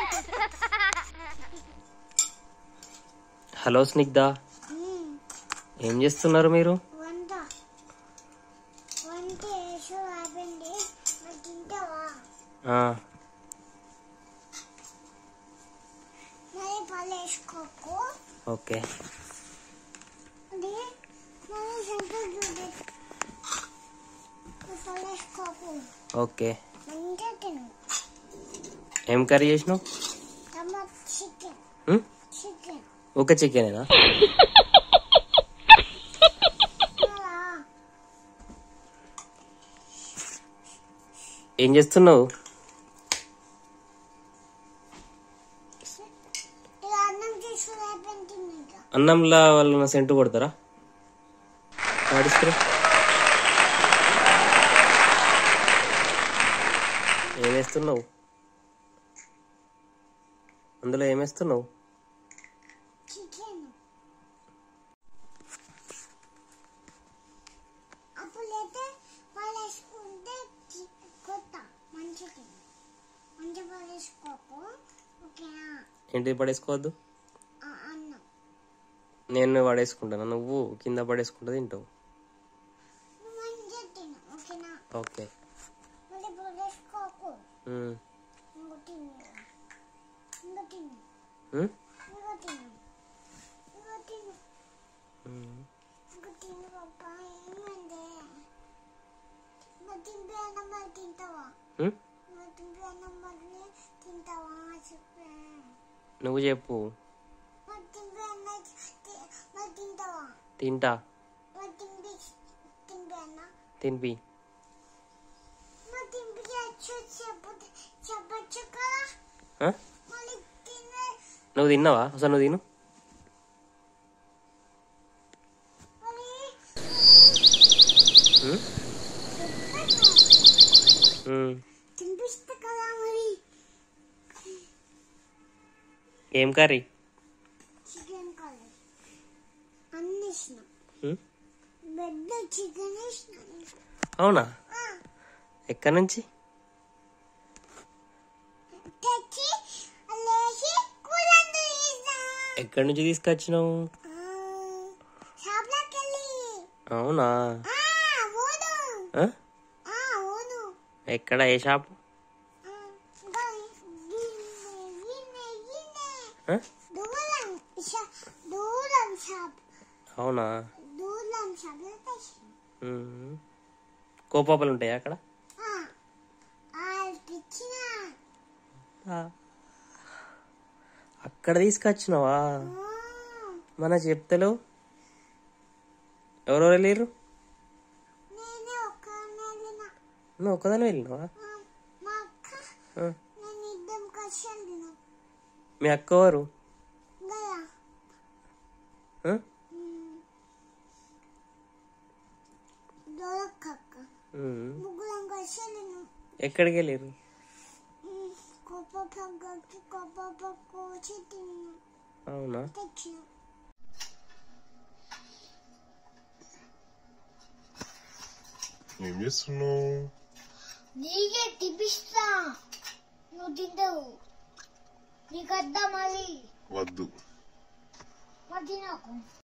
Hello స్నిగ్ధ ఏం చేస్తున్నారు మీరు వంట వంట వేసు అయిపోయింది మరి తింటావా ఆ, మరి పళ్ళు వేసుకోకు ఓకే అది మరి సెంటర్ చూడు పళ్ళు వేసుకోకు ఓకే మంచిగా తిను ఏం కర్రీ చేసినావు టమాటా చికెన్ ఉం? చికెన్ ఒక చికెనేనా అలా ఏం చేస్తున్నావు ఇక అన్నం తీసుకుని అయిపోయింది ఇంకా అన్నంలా వాళ్ళు సెంటు కొడతారా పాడిస్తారు ఏమేస్తున్నావు అందులో ఏమేస్తున్నావు చికెన్ అప్పుడైతే వాళ్ళు వేసుకుంటే చి- కొత్త మంచిగా తిను మంచిగా వాళ్ళు వేసుకోకు ఓకేనా ఏంటి పడేసుకోవద్దు ఆ అన్నం నేను పడేసుకుంటాను నువ్వు కింద పడేసుకుంటా తింటావు నువ్వు మంచిగా తిను ఓకేనా ఓకే మళ్ళీ ఇప్పుడు వేసుకోకు ఉమ్. ఇంకో తిను ఇంకో తిను ఉమ్? ఇంకో తిను ఇంకో తిను ఉమ్. ఇంకో తిను పాప ఏమైంది మరి తింపి అన్నం మరి తింటావా ఉమ్? మరి తింపి అన్నం మరి తింటావా చెప్పే నువ్వు చెప్పు మరి తింపి అన్నం తి- మరి తింటావా తింటా మరి తింపి తింపి అన్న తినిపి మరి తింపి వచ్చు చెప్పు చెప్పచ్చు కదా ఆ? మళ్ళీ తినే నువ్వు తిన్నావా అసలు నువ్వు తిను మరి ఉమ్? ఉమ్. తినిపిస్తా కదా మరి ఏం కర్రీ చికెన్ కర్రీ అన్ని ఇచ్చిన ఉమ్? బెడ్ చికెన్ ఇచ్చిన అవునా ఎక్కడి నుంచి తెచ్చి లేచి కూలందు ఇస్తా ఎక్కడి నుంచి తీసుకొచ్చినావు షాప్లోకి వెళ్ళి అవునా ఆ, అవును ఆ? ఆ, అవును ఎక్కడ ఏ షాప్ ఆ, ఇంకా గిన్నె, గిన్నె, గిన్నె. ఆ? దూరం షా- దూరం షాప్ అవునా దూరం షాప్ లో తెచ్చిన ఉమ్. కోపాపలు ఉంటాయా అక్కడ ఆ, వాళ్ళకి ఇచ్చిన అక్కడ తీసుకొచ్చినావా ఆ, మన చెప్తలేవు ఎవరెవరు వెళ్ళారు నేనే ఒక్కనే వెళ్ళిన నువ్వు ఒక్కదాని వెళ్ళినావా ఆ, మా అక్క ఆ. నేను ఇద్దరం కలిసి వెళ్ళినాం మీ అక్క ఎవరు కదా ఆ? దొరకక్క ఉమ్. ముగ్గురం కలిసి వెళ్ళినాం ఎక్కడికి వెళ్ళారు కొప్ప పక్కకి కొప్ప పక్క వచ్చి తిన్నాం అవునా తెచ్చినాం ఏం చేస్తున్నావు నీకే తిప్పిస్తా నువ్వు తింటావు నీకు వద్దా మళ్ళీ వద్దు మరి తినకు